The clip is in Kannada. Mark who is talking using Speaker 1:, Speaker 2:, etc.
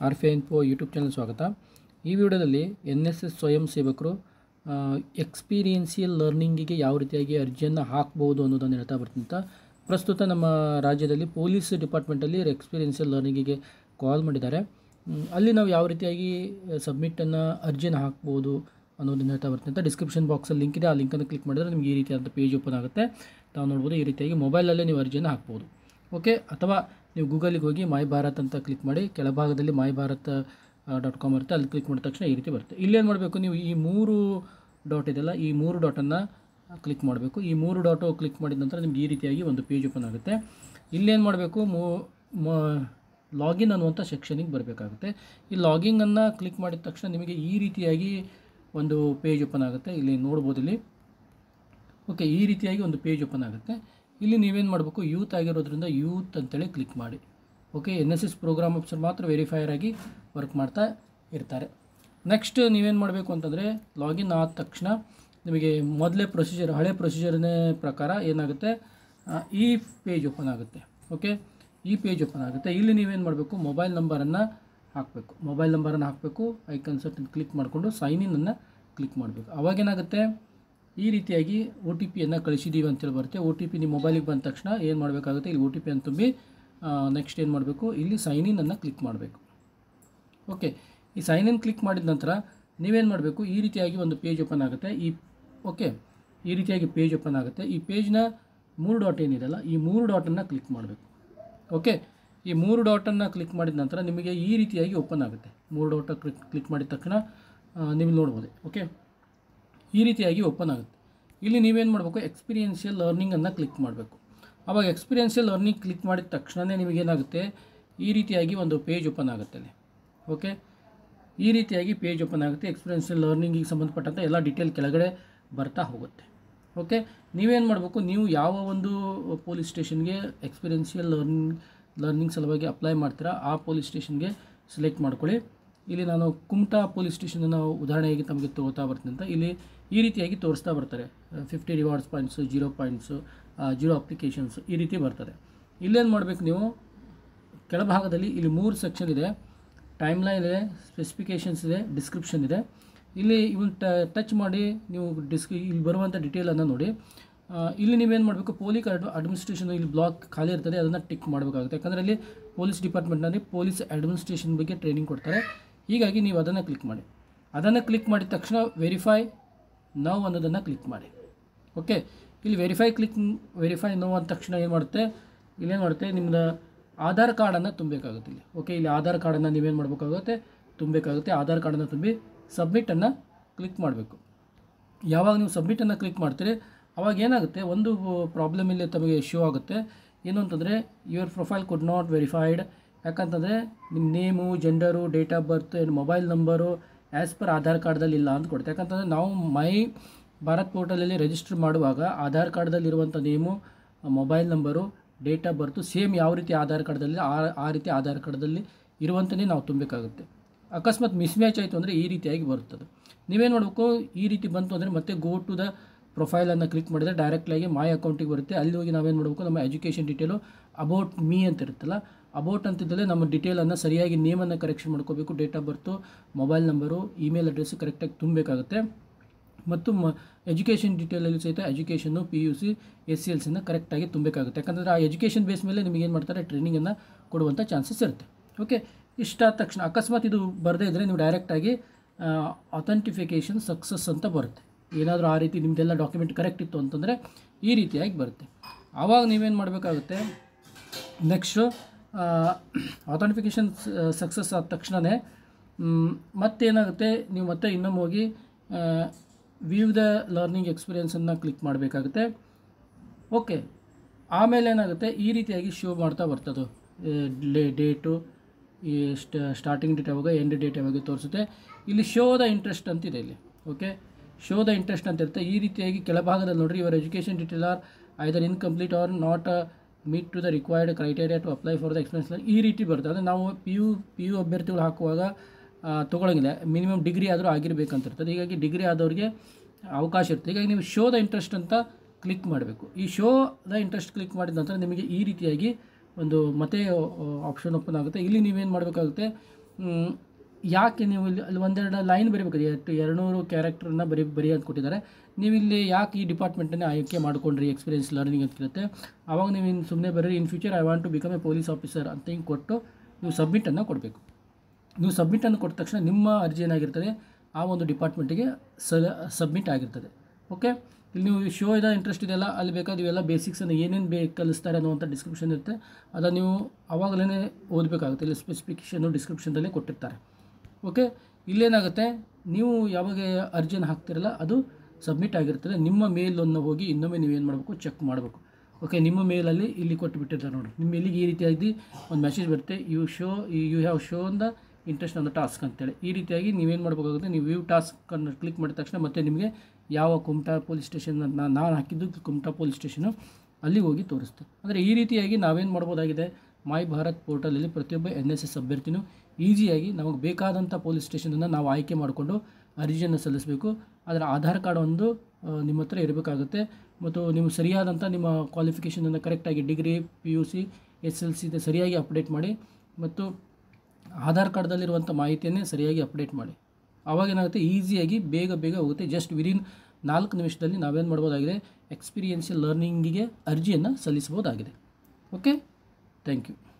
Speaker 1: ಆರ್ ಫೆ ಇನ್ಫೋ ಯೂಟ್ಯೂಬ್ ಚಾನಲ್ ಸ್ವಾಗತ ಈ ವಿಡಿಯೋದಲ್ಲಿ ಎನ್ ಎಸ್ ಎಸ್ ಸ್ವಯಂ ಸೇವಕರು ಎಕ್ಸ್ಪೀರಿಯನ್ಸಿಯಲ್ ಲರ್ನಿಂಗಿಗೆ ಯಾವ ರೀತಿಯಾಗಿ ಅರ್ಜಿಯನ್ನು ಹಾಕ್ಬೋದು ಅನ್ನೋದನ್ನು ಹೇಳ್ತಾ ಬರ್ತೀನಿ ಅಂತ ಪ್ರಸ್ತುತ ನಮ್ಮ ರಾಜ್ಯದಲ್ಲಿ ಪೊಲೀಸ್ ಡಿಪಾರ್ಟ್ಮೆಂಟಲ್ಲಿ ಎಕ್ಸ್ಪೀರಿಯನ್ಸಿಯಲ್ ಲರ್ನಿಂಗಿಗೆ ಕಾಲ್ ಮಾಡಿದ್ದಾರೆ ಮ್, ಅಲ್ಲಿ ನಾವು ಯಾವ ರೀತಿಯಾಗಿ ಸಬ್ಮಿಟನ್ನು ಅರ್ಜಿನ ಹಾಕ್ಬೋದು ಅನ್ನೋದನ್ನು ಹೇಳ್ತಾ ಬರ್ತೀನಿ ಅಂತ ಡಿಸ್ಕ್ರಿಪ್ಷನ್ ಬಾಕ್ಸಲ್ಲಿ ಲಿಂಕ್ ಇದೆ ಆ ಲಿಂಕನ್ನು ಕ್ಲಿಕ್ ಮಾಡಿದ್ರೆ ನಿಮಗೆ ಈ ರೀತಿಯಾದ ಪೇಜ್ ಓಪನ್ ಆಗುತ್ತೆ ತಾವು ನೋಡ್ಬೋದು ಈ ರೀತಿಯಾಗಿ ಮೊಬೈಲಲ್ಲೇ ನೀವು ಅರ್ಜಿಯನ್ನು ಹಾಕ್ಬೋದು ಓಕೆ ಅಥವಾ ನೀವು ಗೂಗಲಿಗೆ ಹೋಗಿ ಮೈ ಭಾರತ್ ಅಂತ ಕ್ಲಿಕ್ ಮಾಡಿ ಕೆಳಭಾಗದಲ್ಲಿ ಮೈ ಭಾರತ್ ಡಾಟ್ ಕಾಮ್ ಇರುತ್ತೆ ಅಲ್ಲಿ ಕ್ಲಿಕ್ ಮಾಡಿದ ತಕ್ಷಣ ಈ ರೀತಿ ಬರುತ್ತೆ ಇಲ್ಲೇನು ಮಾಡಬೇಕು ನೀವು ಈ ಮೂರು ಡಾಟ್ ಇದೆಯಲ್ಲ ಈ ಮೂರು ಡಾಟನ್ನು ಕ್ಲಿಕ್ ಮಾಡಬೇಕು ಈ ಮೂರು ಡಾಟು ಕ್ಲಿಕ್ ಮಾಡಿದ ನಂತರ ನಿಮ್ಗೆ ಈ ರೀತಿಯಾಗಿ ಒಂದು ಪೇಜ್ ಓಪನ್ ಆಗುತ್ತೆ ಇಲ್ಲೇನು ಮಾಡಬೇಕು ಮೂ ಲಾಗಿನ್ ಅನ್ನುವಂಥ ಸೆಕ್ಷನಿಗೆ ಬರಬೇಕಾಗುತ್ತೆ ಈ ಲಾಗಿಂಗನ್ನು ಕ್ಲಿಕ್ ಮಾಡಿದ ತಕ್ಷಣ ನಿಮಗೆ ಈ ರೀತಿಯಾಗಿ ಒಂದು ಪೇಜ್ ಓಪನ್ ಆಗುತ್ತೆ ಇಲ್ಲಿ ನೋಡ್ಬೋದು ಇಲ್ಲಿ ಓಕೆ ಈ ರೀತಿಯಾಗಿ ಒಂದು ಪೇಜ್ ಓಪನ್ ಆಗುತ್ತೆ ಇಲ್ಲಿ ನೀವೇನು ಮಾಡಬೇಕು ಯೂತ್ ಆಗಿರೋದ್ರಿಂದ ಯೂತ್ ಅಂತೇಳಿ ಕ್ಲಿಕ್ ಮಾಡಿ okay N S S program officer ಮಾತ್ರ ವೆರಿಫೈಯರ್ ಆಗಿ ವರ್ಕ್ ಮಾಡ್ತಾ ಇರ್ತಾರೆ ನೆಕ್ಸ್ಟ್ ನೀವೇನು ಮಾಡಬೇಕು ಅಂತಂದರೆ ಲಾಗಿನ್ ಆದ ತಕ್ಷಣ ನಿಮಗೆ ಮೊದಲೇ ಪ್ರೊಸೀಜರ್ ಹಳೆ ಪ್ರೊಸೀಜರ್ನೇ ಪ್ರಕಾರ ಏನಾಗುತ್ತೆ ಆ, ಈ ಪೇಜ್ ಓಪನ್ ಆಗುತ್ತೆ ಓಕೆ ಈ ಪೇಜ್ ಓಪನ್ ಆಗುತ್ತೆ ಇಲ್ಲಿ ನೀವೇನು ಮಾಡಬೇಕು ಮೊಬೈಲ್ ನಂಬರನ್ನು ಹಾಕಬೇಕು ಮೊಬೈಲ್ ನಂಬರನ್ನು ಹಾಕಬೇಕು ಐ ಕನ್ಸಲ್ಟ್ ಕ್ಲಿಕ್ ಮಾಡಿಕೊಂಡು ಸೈನ್ ಇನ್ನು ಕ್ಲಿಕ್ ಮಾಡಬೇಕು ಅವಾಗೇನಾಗುತ್ತೆ ಈ ರೀತಿಯಾಗಿ ಒ ಟಿ ಪಿಯನ್ನು ಕಳಿಸಿದ್ದೀವಿ ಅಂತೇಳಿ ಬರುತ್ತೆ ಒ ಟಿ ಪಿ ನಿಮ್ಮ ಮೊಬೈಲಿಗೆ ಬಂದ ತಕ್ಷಣ ಏನು ಮಾಡಬೇಕಾಗುತ್ತೆ ಇಲ್ಲಿ ಒ ಟಿ ಪಿ ಅಂತ ತುಂಬಿ ನೆಕ್ಸ್ಟ್ ಏನು ಮಾಡಬೇಕು ಇಲ್ಲಿ ಸೈನ್ ಇನ್ ಅನ್ನು ಕ್ಲಿಕ್ ಮಾಡಬೇಕು ಓಕೆ ಈ ಸೈನ್ ಇನ್ ಕ್ಲಿಕ್ ಮಾಡಿದ ನಂತರ ನೀವೇನು ಮಾಡಬೇಕು ಈ ರೀತಿಯಾಗಿ ಒಂದು ಪೇಜ್ ಓಪನ್ ಆಗುತ್ತೆ ಈ ಓಕೆ ಈ ರೀತಿಯಾಗಿ ಪೇಜ್ ಓಪನ್ ಆಗುತ್ತೆ ಈ ಪೇಜ್ನ ಮೂರು ಡಾಟ್ ಏನಿದೆಯಲ್ಲ ಈ ಮೂರು ಡಾಟನ್ನು ಕ್ಲಿಕ್ ಮಾಡಬೇಕು ಓಕೆ ಈ ಮೂರು ಡಾಟನ್ನು ಕ್ಲಿಕ್ ಮಾಡಿದ ನಂತರ ನಿಮಗೆ ಈ ರೀತಿಯಾಗಿ ಓಪನ್ ಆಗುತ್ತೆ ಮೂರು ಡಾಟ ಕ್ಲಿಕ್ ಕ್ಲಿಕ್ ಮಾಡಿದ ತಕ್ಷಣ ಆ, ನೀವು ನೋಡ್ಬೋದು ಓಕೆ ಈ ರೀತಿಯಾಗಿ ಓಪನ್ ಆಗುತ್ತೆ ಇಲ್ಲಿ ನೀವೇನು ಮಾಡಬೇಕು ಎಕ್ಸ್ಪೀರಿಯನ್ಷಿಯಲ್ ಲರ್ನಿಂಗನ್ನು ಕ್ಲಿಕ್ ಮಾಡಬೇಕು ಆವಾಗ ಎಕ್ಸ್ಪೀರಿಯನ್ಷಿಯಲ್ ಲರ್ನಿಂಗ್ ಕ್ಲಿಕ್ ಮಾಡಿದ ತಕ್ಷಣವೇ ನಿಮಗೇನಾಗುತ್ತೆ ಈ ರೀತಿಯಾಗಿ ಒಂದು ಪೇಜ್ ಓಪನ್ ಆಗುತ್ತೆ ಅಲ್ಲಿ ಓಕೆ ಈ ರೀತಿಯಾಗಿ ಪೇಜ್ ಓಪನ್ ಆಗುತ್ತೆ ಎಕ್ಸ್ಪೀರಿಯನ್ಷಿಯಲ್ ಲರ್ನಿಂಗಿಗೆ ಸಂಬಂಧಪಟ್ಟಂಥ ಎಲ್ಲ ಡೀಟೇಲ್ ಕೆಳಗಡೆ ಬರ್ತಾ ಹೋಗುತ್ತೆ ಓಕೆ ನೀವೇನು ಮಾಡಬೇಕು ನೀವು ಯಾವ ಒಂದು ಪೊಲೀಸ್ ಸ್ಟೇಷನ್ಗೆ ಎಕ್ಸ್ಪೀರಿಯನ್ಷಿಯಲ್ ಲರ್ನಿಂಗ್ ಲರ್ನಿಂಗ್ ಸಲುವಾಗಿ ಅಪ್ಲೈ ಮಾಡ್ತೀರಾ ಆ ಪೊಲೀಸ್ ಸ್ಟೇಷನ್ಗೆ ಸೆಲೆಕ್ಟ್ ಮಾಡ್ಕೊಳ್ಳಿ ಇಲ್ಲಿ ನಾನು ಕುಮಟಾ ಪೊಲೀಸ್ ಸ್ಟೇಷನನ್ನು ಉದಾಹರಣೆಯಾಗಿ ತಮಗೆ ತಗೋತಾ ಬರ್ತೀನಿ ಅಂತ ಇಲ್ಲಿ ಈ ರೀತಿಯಾಗಿ ತೋರಿಸ್ತಾ ಬರ್ತಾರೆ fifty rewards points zero points zero applications ಈ ರೀತಿ ಬರ್ತದೆ ಇಲ್ಲೇನು ಮಾಡಬೇಕು ನೀವು ಕೆಳಭಾಗದಲ್ಲಿ ಇಲ್ಲಿ ಮೂರು ಸೆಕ್ಷನ್ ಇದೆ ಟೈಮ್ ಲೈನ್ ಇದೆ ಸ್ಪೆಸಿಫಿಕೇಷನ್ಸ್ ಇದೆ ಡಿಸ್ಕ್ರಿಪ್ಷನ್ ಇದೆ ಇಲ್ಲಿ ಇವನ್ ಟಚ್ ಮಾಡಿ ನೀವು ಡಿಸ್ಕ್ ಇಲ್ಲಿ ಬರುವಂಥ ಡೀಟೇಲನ್ನು ನೋಡಿ ಆ, ಇಲ್ಲಿ ನೀವೇನು ಮಾಡಬೇಕು ಪೊಲೀಸ್ ಅಡ್ ಅಡ್ಮಿನಿಸ್ಟ್ರೇಷನ್ ಇಲ್ಲಿ ಬ್ಲಾಕ್ ಖಾಲಿ ಇರ್ತದೆ ಅದನ್ನು ಟಿಕ್ ಮಾಡಬೇಕಾಗುತ್ತೆ ಯಾಕಂದರೆ ಅಲ್ಲಿ ಪೊಲೀಸ್ ಡಿಪಾರ್ಟ್ಮೆಂಟ್ನಲ್ಲಿ ಪೊಲೀಸ್ ಅಡ್ಮಿನಿಸ್ಟ್ರೇಷನ್ ಬಗ್ಗೆ ಟ್ರೈನಿಂಗ್ ಕೊಡ್ತಾರೆ ಹೀಗಾಗಿ ನೀವು ಅದನ್ನು ಕ್ಲಿಕ್ ಮಾಡಿ ಅದನ್ನು ಕ್ಲಿಕ್ ಮಾಡಿದ ತಕ್ಷಣ ವೆರಿಫೈ ನೌ ಅನ್ನೋದನ್ನು ಕ್ಲಿಕ್ ಮಾಡಿ ಓಕೆ ಇಲ್ಲಿ ವೆರಿಫೈ ಕ್ಲಿಕ್ ವೆರಿಫೈ ನೋ ಅಂದ ತಕ್ಷಣ ಏನು ಮಾಡುತ್ತೆ ಇಲ್ಲೇನು ಮಾಡುತ್ತೆ ನಿಮ್ಮದು ಆಧಾರ್ ಕಾರ್ಡನ್ನು ತುಂಬಬೇಕಾಗುತ್ತೆ ಇಲ್ಲಿ ಓಕೆ ಇಲ್ಲಿ ಆಧಾರ್ ಕಾರ್ಡನ್ನು ನೀವೇನು ಮಾಡಬೇಕಾಗುತ್ತೆ ತುಂಬಬೇಕಾಗುತ್ತೆ ಆಧಾರ್ ಕಾರ್ಡನ್ನು ತುಂಬಿ ಸಬ್ಮಿಟನ್ನು ಕ್ಲಿಕ್ ಮಾಡಬೇಕು ಯಾವಾಗ ನೀವು ಸಬ್ಮಿಟನ್ನು ಕ್ಲಿಕ್ ಮಾಡ್ತೀರಿ ಅವಾಗ ಏನಾಗುತ್ತೆ ಒಂದು ಪ್ರಾಬ್ಲಮ್ ಇಲ್ಲಿ ತಮಗೆ ಇಶ್ಯೂ ಆಗುತ್ತೆ ಏನು ಅಂತಂದರೆ your profile could not verified ಯಾಕಂತಂದರೆ ನಿಮ್ಮ name gender date of birth and mobile number as per Aadhaar ಕಾರ್ಡ್ದಲ್ಲಿ ಇಲ್ಲ ಅಂತ ಕೊಡುತ್ತೆ ಯಾಕಂತಂದರೆ ನಾವು ಮೈ ಭಾರತ್ ಪೋರ್ಟಲಲ್ಲಿ ರಿಜಿಸ್ಟರ್ ಮಾಡುವಾಗ ಆಧಾರ್ ಕಾರ್ಡ್ದಲ್ಲಿರುವಂಥ name mobile number date of birth same ಯಾವ ರೀತಿ ಆಧಾರ್ ಕಾರ್ಡ್ದಲ್ಲಿ ಆ ಆ ರೀತಿ ಆಧಾರ್ ಕಾರ್ಡ್ದಲ್ಲಿ ಇರುವಂತನೇ ನಾವು ತುಂಬಬೇಕಾಗುತ್ತೆ ಅಕಸ್ಮಾತ್ ಮಿಸ್ಮ್ಯಾಚ್ ಆಯಿತು ಅಂದರೆ ಈ ರೀತಿಯಾಗಿ ಬರುತ್ತದೆ ನೀವೇನು ಮಾಡಬೇಕು ಈ ರೀತಿ ಬಂತು ಅಂದರೆ ಮತ್ತೆ ಗೋ ಟು ದ ಪ್ರೊಫೈಲನ್ನು ಕ್ಲಿಕ್ ಮಾಡಿದರೆ ಡೈರೆಕ್ಟ್ಲಾಗಿ ಮೈ ಅಕೌಂಟಿಗೆ ಬರುತ್ತೆ ಅಲ್ಲಿ ಹೋಗಿ ನಾವೇನು ಮಾಡಬೇಕು ನಮ್ಮ ಎಜುಕೇಷನ್ ಡೀಟೇಲು ಅಬೌಟ್ ಮೀ ಅಂತ ಇರುತ್ತಲ್ಲ ಅಬೌಟ್ ಅಂತಿದ್ದಲ್ಲಿ ನಮ್ಮ ಡೀಟೇಲನ್ನು ಸರಿಯಾಗಿ ನೇಮನ್ನು ಕರೆಕ್ಷನ್ ಮಾಡ್ಕೋಬೇಕು date of birth mobile number email address ಕರೆಕ್ಟಾಗಿ ತುಂಬಬೇಕಾಗುತ್ತೆ ಮತ್ತು ಮ ಎಜುಕೇಷನ್ ಡೀಟೇಲಲ್ಲಿ ಸಹಿತ ಎಜುಕೇಷನ್ನು P U C S C L ಸಿನ ಕರೆಕ್ಟಾಗಿ ತುಂಬಬೇಕಾಗುತ್ತೆ ಯಾಕಂದರೆ ಆ ಎಜುಕೇಷನ್ ಬೇಸ್ ಮೇಲೆ ನಿಮಗೆ ಏನು ಮಾಡ್ತಾರೆ ಟ್ರೈನಿಂಗನ್ನು ಕೊಡುವಂಥ ಚಾನ್ಸಸ್ ಇರುತ್ತೆ ಓಕೆ ಇಷ್ಟಾದ ತಕ್ಷಣ ಅಕಸ್ಮಾತ್ ಇದು ಬರದೇ ಇದ್ದರೆ ನೀವು ಡೈರೆಕ್ಟಾಗಿ ಅಥೆಂಟಿಫಿಕೇಷನ್ ಸಕ್ಸಸ್ ಅಂತ ಬರುತ್ತೆ ಏನಾದರೂ ಆ ರೀತಿ ನಿಮ್ಮದೆಲ್ಲ ಡಾಕ್ಯುಮೆಂಟ್ ಕರೆಕ್ಟ್ ಇತ್ತು ಅಂತಂದರೆ ಈ ರೀತಿಯಾಗಿ ಬರುತ್ತೆ ಆವಾಗ ನೀವೇನು ಮಾಡಬೇಕಾಗುತ್ತೆ ನೆಕ್ಸ್ಟು ಅಥೆಂಟಿಫಿಕೇಷನ್ ಸಕ್ಸಸ್ ಆದ ತಕ್ಷಣವೇ ಮ್, ಮತ್ತೇನಾಗುತ್ತೆ ನೀವು ಮತ್ತೆ ಇನ್ನೊಮ್ಮೆ ಹೋಗಿ ವ್ಯೂ ದ ಲರ್ನಿಂಗ್ ಎಕ್ಸ್ಪೀರಿಯೆನ್ಸನ್ನು ಕ್ಲಿಕ್ ಮಾಡಬೇಕಾಗುತ್ತೆ ಓಕೆ ಆಮೇಲೆ ಏನಾಗುತ್ತೆ ಈ ರೀತಿಯಾಗಿ ಶೋ ಮಾಡ್ತಾ ಬರ್ತದೆ ಡೇ ಡೇಟು ಈ ಸ್ಟಾರ್ಟಿಂಗ್ ಡೇಟ್ ಯಾವಾಗ ಎಂಡ್ ಡೇಟ್ ಯಾವಾಗ ತೋರಿಸುತ್ತೆ ಇಲ್ಲಿ ಶೋ ದ ಇಂಟ್ರೆಸ್ಟ್ ಅಂತಿದೆ ಇಲ್ಲಿ ಓಕೆ ಶೋ ದ ಇಂಟ್ರೆಸ್ಟ್ ಅಂತ ಇರುತ್ತೆ ಈ ರೀತಿಯಾಗಿ ಕೆಳಭಾಗದಲ್ಲಿ ನೋಡ್ರಿ ಇವರ್ education detail are either incomplete or not meet to the required criteria to apply for the experience ಈ ರೀತಿ ಬರುತ್ತೆ ಅಂದರೆ ನಾವು ಪಿ ಯು ಪಿ ಯು ಅಭ್ಯರ್ಥಿಗಳು ಹಾಕುವಾಗ ಆ, ತೊಗೊಳಂಗಿಲ್ಲ ಮಿನಿಮಮ್ ಡಿಗ್ರಿ ಆದರೂ ಆಗಿರಬೇಕಂತಿರ್ತದೆ ಹೀಗಾಗಿ ಡಿಗ್ರಿ ಆದವ್ರಿಗೆ ಅವಕಾಶ ಇರುತ್ತೆ ಹೀಗಾಗಿ ನೀವು ಶೋ ದ ಇಂಟ್ರೆಸ್ಟ್ ಅಂತ ಕ್ಲಿಕ್ ಮಾಡಬೇಕು ಈ ಶೋ ದ ಇಂಟ್ರೆಸ್ಟ್ ಕ್ಲಿಕ್ ಮಾಡಿದ ನಂತರ ನಿಮಗೆ ಈ ರೀತಿಯಾಗಿ ಒಂದು ಮತ್ತೆ ಆಪ್ಷನ್ ಓಪನ್ ಆಗುತ್ತೆ ಇಲ್ಲಿ ನೀವೇನು ಮಾಡಬೇಕಾಗುತ್ತೆ ಮ್, ಯಾಕೆ ನೀವು ಇಲ್ಲಿ ಅಲ್ಲಿ ಒಂದೆರಡು ಲೈನ್ ಬರೀಬೇಕು ಎಷ್ಟು ಎರಡುನೂರು ಕ್ಯಾರೆಕ್ಟರ್ನ ಬರೀ ಬರೀ ಅಂತ ಕೊಟ್ಟಿದ್ದಾರೆ ನೀವು ಇಲ್ಲಿ ಯಾಕೆ ಈ ಡಿಪಾರ್ಟ್ಮೆಂಟನ್ನೇ ಆಯ್ಕೆ ಮಾಡ್ಕೊಂಡ್ರಿ ಎಕ್ಸ್ಪೀರಿಯನ್ಸ್ ಲರ್ನಿಂಗ್ ಅಂತ ಕೇಳುತ್ತೆ ಆವಾಗ ನೀವು ಇನ್ನು ಸುಮ್ಮನೆ ಬರ್ರಿ in future I want to become a police officer ಅಂತ ಹಿಂಗೆ ಕೊಟ್ಟು ನೀವು ಸಬ್ಮಿಟನ್ನು ಕೊಡಬೇಕು ನೀವು ಸಬ್ಮಿಟನ್ನು ಕೊಟ್ಟ ತಕ್ಷಣ ನಿಮ್ಮ ಅರ್ಜಿ ಏನಾಗಿರ್ತದೆ ಆ ಒಂದು ಡಿಪಾರ್ಟ್ಮೆಂಟಿಗೆ ಸ ಸಬ್ಮಿಟ್ ಆಗಿರ್ತದೆ ಓಕೆ ಇಲ್ಲಿ ನೀವು ಶೋ ಇದೆ ಇಂಟ್ರೆಸ್ಟ್ ಇದೆಯಲ್ಲ ಅಲ್ಲಿ ಬೇಕಾದ್ರೆ ಇವೆಲ್ಲ ಬೇಸಿಕ್ಸನ್ನು ಏನೇನು ಬೇಕು ಕಲಿಸ್ತಾರೆ ಅನ್ನುವಂಥ ಡಿಸ್ಕ್ರಿಪ್ಷನ್ ಇರುತ್ತೆ ಅದನ್ನು ನೀವು ಆವಾಗಲೇ ಓದಬೇಕಾಗುತ್ತೆ ಇಲ್ಲಿ ಸ್ಪೆಸಿಫಿಕೇಷನ್ನು ಡಿಸ್ಕ್ರಿಪ್ಷನ್ದಲ್ಲೇ ಕೊಟ್ಟಿರ್ತಾರೆ ಓಕೆ ಇಲ್ಲೇನಾಗುತ್ತೆ ನೀವು ಯಾವಾಗ ಅರ್ಜಿಯನ್ನು ಹಾಕ್ತಿರಲ್ಲ ಅದು ಸಬ್ಮಿಟ್ ಆಗಿರ್ತದೆ ನಿಮ್ಮ ಮೇಲನ್ನು ಹೋಗಿ ಇನ್ನೊಮ್ಮೆ ನೀವೇನು ಮಾಡಬೇಕು ಚೆಕ್ ಮಾಡಬೇಕು ಓಕೆ ನಿಮ್ಮ ಮೇಲಲ್ಲಿ ಇಲ್ಲಿ ಕೊಟ್ಟು ಬಿಟ್ಟಿರ್ತಾರೆ ನೋಡಿ ನಿಮ್ಮ ಮೇಲಿಗೆ ಈ ರೀತಿಯಾಗಿ ಒಂದು ಮೆಸೇಜ್ ಬರುತ್ತೆ you show you have show on the interest on the task ಅಂತೇಳಿ ಈ ರೀತಿಯಾಗಿ ನೀವೇನು ಮಾಡಬೇಕಾಗುತ್ತೆ ನೀವು ವ್ಯೂ ಟಾಸ್ಕನ್ನು ಕ್ಲಿಕ್ ಮಾಡಿದ ತಕ್ಷಣ ಮತ್ತೆ ನಿಮಗೆ ಯಾವ ಕುಮಟಾ ಪೊಲೀಸ್ ಸ್ಟೇಷನ್ ನಾನು ಹಾಕಿದ್ದು ಕುಮಟಾ ಪೊಲೀಸ್ ಸ್ಟೇಷನು ಅಲ್ಲಿ ಹೋಗಿ ತೋರಿಸ್ತೆ ಅಂದರೆ ಈ ರೀತಿಯಾಗಿ ನಾವೇನು ಮಾಡ್ಬೋದಾಗಿದೆ ಮೈ ಭಾರತ್ ಪೋರ್ಟಲಲ್ಲಿ ಪ್ರತಿಯೊಬ್ಬ ಎನ್ ಎಸ್ ಎಸ್ ಅಭ್ಯರ್ಥಿನೂ ಈಸಿಯಾಗಿ ನಮಗೆ ಬೇಕಾದಂಥ ಪೊಲೀಸ್ ಸ್ಟೇಷನನ್ನು ನಾವು ಆಯ್ಕೆ ಮಾಡಿಕೊಂಡು ಅರ್ಜಿಯನ್ನು ಸಲ್ಲಿಸಬೇಕು ಅದರ ಆಧಾರ್ ಕಾರ್ಡ್ ಒಂದು ಆ, ನಿಮ್ಮ ಹತ್ರ ಇರಬೇಕಾಗುತ್ತೆ ಮತ್ತು ನೀವು ಸರಿಯಾದಂಥ ನಿಮ್ಮ ಕ್ವಾಲಿಫಿಕೇಷನನ್ನು ಕರೆಕ್ಟಾಗಿ degree P U C S L C ಸರಿಯಾಗಿ ಅಪ್ಡೇಟ್ ಮಾಡಿ ಮತ್ತು ಆಧಾರ್ ಕಾರ್ಡ್ದಲ್ಲಿರುವಂಥ ಮಾಹಿತಿಯನ್ನೇ ಸರಿಯಾಗಿ ಅಪ್ಡೇಟ್ ಮಾಡಿ ಆವಾಗ ಏನಾಗುತ್ತೆ ಈಸಿಯಾಗಿ ಬೇಗ ಬೇಗ ಹೋಗುತ್ತೆ ಜಸ್ಟ್ ವಿದಿನ್ ನಾಲ್ಕು ನಿಮಿಷದಲ್ಲಿ ನಾವೇನು ಮಾಡ್ಬೋದಾಗಿದೆ ಎಕ್ಸ್ಪೀರಿಯನ್ಷಿಯಲ್ ಲರ್ನಿಂಗಿಗೆ ಅರ್ಜಿಯನ್ನು ಸಲ್ಲಿಸ್ಬೋದಾಗಿದೆ ಓಕೆ ಥ್ಯಾಂಕ್ ಯು